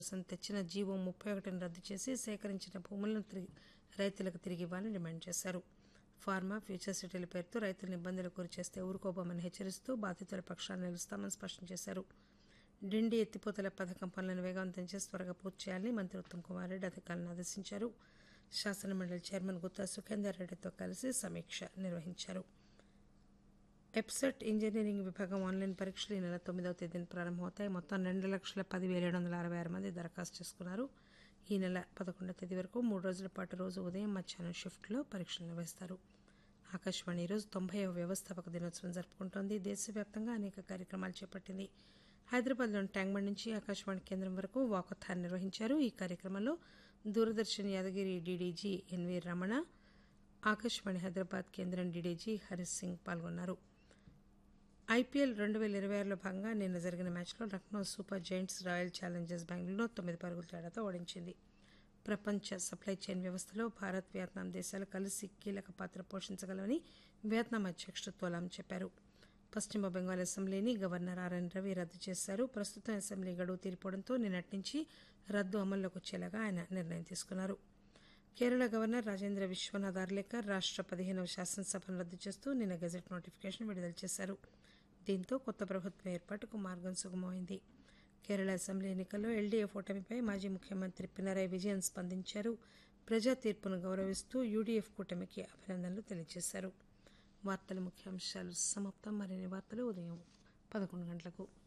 కోసం తెచ్చిన జీవో ముప్పై ఒకటిని రద్దు చేసి సేకరించిన భూములను తిరిగి రైతులకు తిరిగి ఇవ్వాలని డిమాండ్ చేశారు ఫార్మా ఫ్యూచర్ సిటీల పేరుతో రైతులను ఇబ్బందులకు గురి చేస్తే ఊరుకోబోమని హెచ్చరిస్తూ బాధితుల పక్షాన్ని నిలుస్తామని స్పష్టం చేశారు డిండి ఎత్తిపోతల పథకం పనులను వేగవంతం చేసి త్వరగా పూర్తి చేయాలని మంత్రి ఉత్తమ్ కుమార్ రెడ్డి అధికారులను ఆదేశించారు శాసనమండలి చైర్మన్ గుత్తా సుఖేందర్ రెడ్డితో కలిసి సమీక్ష నిర్వహించారు ఎప్సెట్ ఇంజనీరింగ్ విభాగం ఆన్లైన్ పరీక్షలు ఈ నెల తొమ్మిదవ తేదీన ప్రారంభమవుతాయి మొత్తం రెండు లక్షల పదివేల ఏడు వందల అరవై ఆరు మంది దరఖాస్తు చేసుకున్నారు ఈ నెల పదకొండవ తేదీ వరకు మూడు రోజుల పాటు రోజు ఉదయం మధ్యాహ్నం షిఫ్ట్లో పరీక్షలు నిర్వహిస్తారు ఆకాశవాణి ఈరోజు తొంభైవ వ్యవస్థాపక దినోత్సవం జరుపుకుంటోంది దేశవ్యాప్తంగా అనేక కార్యక్రమాలు చేపట్టింది హైదరాబాద్లోని ట్యాంక్బండ్ నుంచి ఆకాశవాణి కేంద్రం వరకు వాకథాన్ నిర్వహించారు ఈ కార్యక్రమంలో దూరదర్శన్ యాదగిరి డీడీజీ ఎన్వి రమణ ఆకాశవాణి హైదరాబాద్ కేంద్రం డీడీజీ హరీష్ సింగ్ పాల్గొన్నారు ఐపీఎల్ రెండు వేల ఇరవై ఆరులో భాగంగా నిన్న జరిగిన మ్యాచ్లో Lucknow super giants royal challengers బెంగళూరును తొమ్మిది పరుగుల తేడాతో ఓడించింది ప్రపంచ సప్లై చైన్ వ్యవస్థలో భారత్ వియత్నాం దేశాలు కలిసి కీలక పాత్ర పోషించగలవని వియత్నాం అధ్యక్షుడు తోలాం చెప్పారు పశ్చిమ బెంగాల్ అసెంబ్లీని గవర్నర్ ఆర్ఎన్ రవి రద్దు చేశారు ప్రస్తుతం అసెంబ్లీ గడువు తీరిపోవడంతో నిన్నటి నుంచి రద్దు అమల్లోకి వచ్చేలాగా ఆయన నిర్ణయం తీసుకున్నారు కేరళ గవర్నర్ రాజేంద్ర విశ్వనాథ్ ఆర్లేకర్ రాష్ట్ర పదిహేనవ శాసనసభను రద్దు చేస్తూ నిన్న గెజెట్ నోటిఫికేషన్ విడుదల చేశారు దీంతో కొత్త ప్రభుత్వం ఏర్పాటుకు మార్గం సుగమమైంది కేరళ అసెంబ్లీ ఎన్నికల్లో ఎల్డీఎఫ్ ఓటమిపై మాజీ ముఖ్యమంత్రి పినరయ్ విజయన్ స్పందించారు ప్రజా తీర్పును గౌరవిస్తూ యూడీఎఫ్ కూటమికి అభినందనలు తెలియజేశారు వార్తల ముఖ్యాంశాలు సమాప్తం మరిన్ని వార్తలు ఉదయం పదకొండు గంటలకు